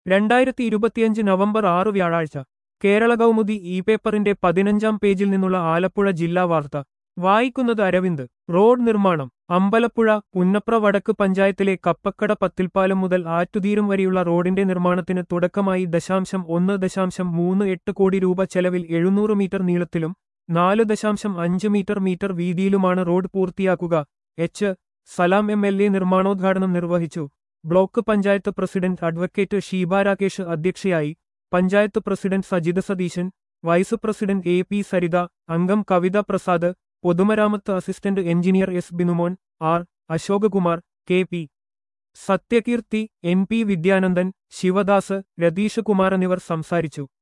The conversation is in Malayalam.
രണ്ടായിരത്തി ഇരുപത്തിയഞ്ച് നവംബർ ആറ് വ്യാഴാഴ്ച കേരള കൗമുദി ഇ പേപ്പറിന്റെ പതിനഞ്ചാം പേജിൽ നിന്നുള്ള ആലപ്പുഴ ജില്ലാ വാർത്ത വായിക്കുന്നത് അരവിന്ദ് റോഡ് നിർമ്മാണം അമ്പലപ്പുഴ പുന്നപ്ര വടക്ക് പഞ്ചായത്തിലെ കപ്പക്കട പത്തിൽപ്പാലം മുതൽ ആറ്റുതീരും വരെയുള്ള റോഡിന്റെ നിർമ്മാണത്തിന് തുടക്കമായി ദശാംശം ഒന്ന് ദശാംശം മൂന്ന് എട്ട് കോടി രൂപ ചെലവിൽ എഴുന്നൂറ് മീറ്റർ നീളത്തിലും നാല് ദശാംശം അഞ്ച് മീറ്റർ മീറ്റർ വീതിയിലുമാണ് റോഡ് പൂർത്തിയാക്കുക H Salam M L A നിർമ്മാണോദ്ഘാടനം നിർവഹിച്ചു block panchayat president advocate Sheeba Rakesh അധ്യക്ഷയായി panchayat president Sajitha Satheesan vice president A P Saritha അംഗം കവിത പ്രസാദ് പൊതുമരാമത്ത് assistant engineer S Binumon R Ashokakumar K P Sathyakeerthi N P Vidyanandan Sivadas Ratheesh Kumar എന്നിവർ സംസാരിച്ചു